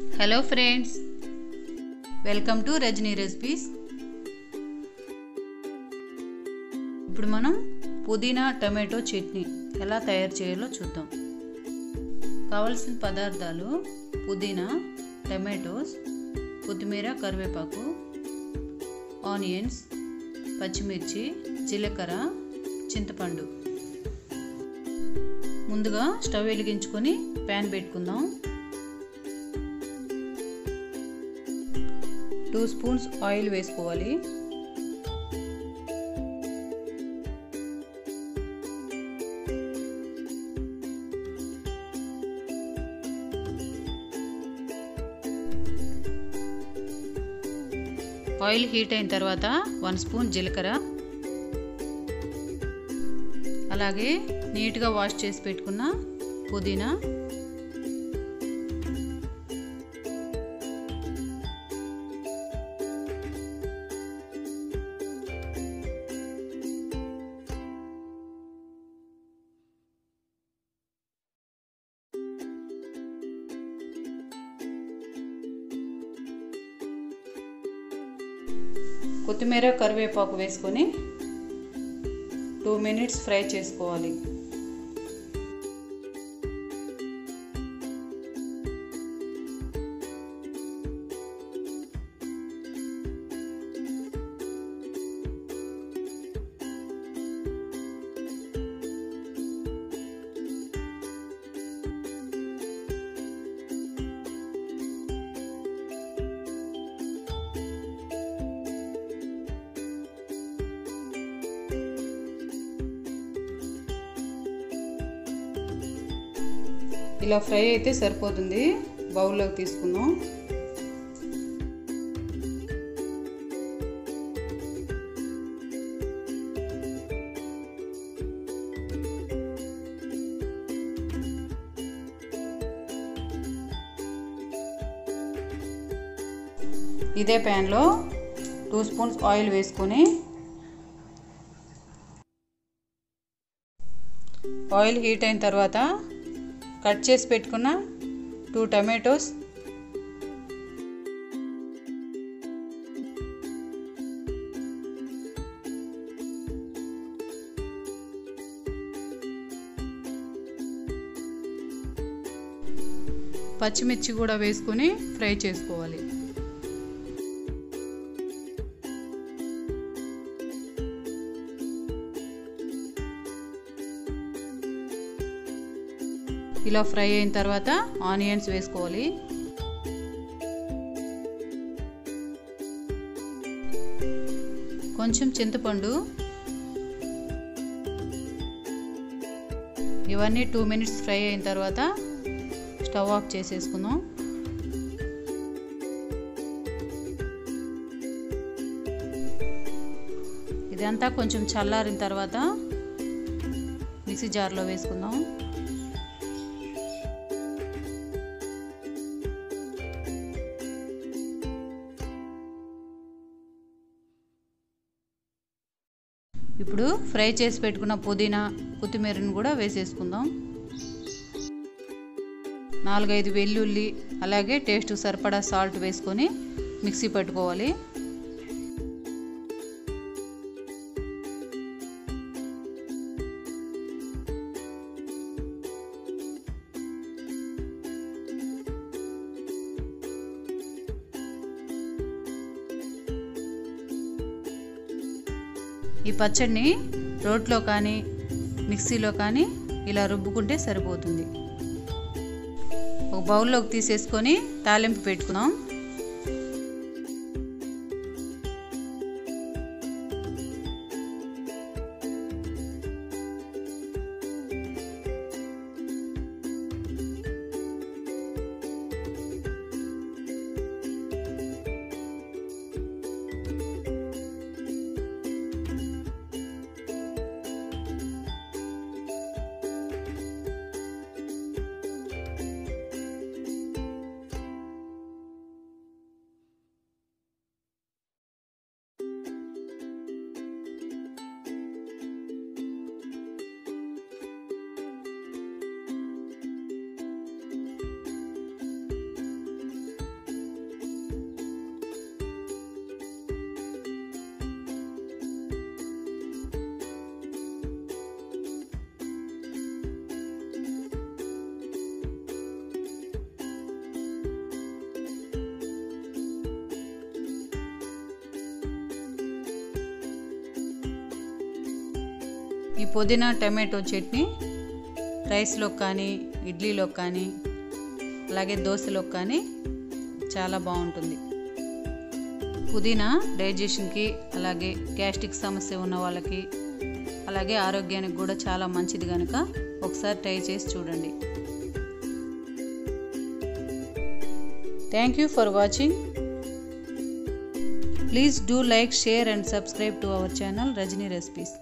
hello friends welcome to Rajini recipes ఇప్పుడు మనం పుదీనా టమాటో చట్నీ ఎలా తయారు చేయాలో చూద్దాం కావలసిన పదార్థాలు పుదీనా టమాటోస్ కొత్తిమీర కరివేపాకు ఆనియన్స్ పచ్చిమిర్చి జీలకర్ర చింతపండు ముందుగా స్టవ్ వెలిగించుకొని ప్యాన్ పెట్టుకుందాం టూ స్పూన్స్ ఆయిల్ వేసుకోవాలి ఆయిల్ హీట్ అయిన తర్వాత వన్ స్పూన్ జీలకర్ర అలాగే నీట్గా వాష్ చేసి పెట్టుకున్న పుదీనా కొత్తిమీర కరివేపాకు వేసుకొని టూ మినిట్స్ ఫ్రై చేసుకోవాలి ఇలా ఫ్రై అయితే సరిపోతుంది బౌల్లోకి తీసుకుందాం ఇదే ప్యాన్లో టూ స్పూన్స్ ఆయిల్ వేసుకొని ఆయిల్ హీట్ అయిన తర్వాత కట్ చేసి పెట్టుకున్న టూ టమాటోస్ పచ్చిమిర్చి కూడా వేసుకొని ఫ్రై చేసుకోవాలి ఇలా ఫ్రై అయిన తర్వాత ఆనియన్స్ వేసుకోవాలి కొంచెం చింతపండు ఇవన్నీ టూ మినిట్స్ ఫ్రై అయిన తర్వాత స్టవ్ ఆఫ్ చేసేసుకుందాం ఇదంతా కొంచెం చల్లారిన తర్వాత మిక్సీ జార్లో వేసుకుందాం ఇప్పుడు ఫ్రై చేసి పెట్టుకున్న పుదీనా కొత్తిమీరను కూడా వేసేసుకుందాం నాలుగైదు వెల్లుల్లి అలాగే టేస్ట్ సరిపడా సాల్ట్ వేసుకొని మిక్సీ పట్టుకోవాలి ఈ పచ్చడిని రోట్లో కానీ మిక్సీలో కానీ ఇలా రుబ్బుకుంటే సరిపోతుంది ఒక బౌల్లోకి తీసేసుకొని తాలింపు పెట్టుకుందాం ఈ పుదీనా టమాటో చట్నీ రైస్లో కానీ ఇడ్లీలో కానీ అలాగే దోశలో కానీ చాలా బాగుంటుంది పుదీనా డైజెషన్కి అలాగే గ్యాస్ట్రిక్ సమస్య ఉన్న వాళ్ళకి అలాగే ఆరోగ్యానికి కూడా చాలా మంచిది కనుక ఒకసారి ట్రై చేసి చూడండి thank you for watching please do like share and subscribe to our channel Rajini recipes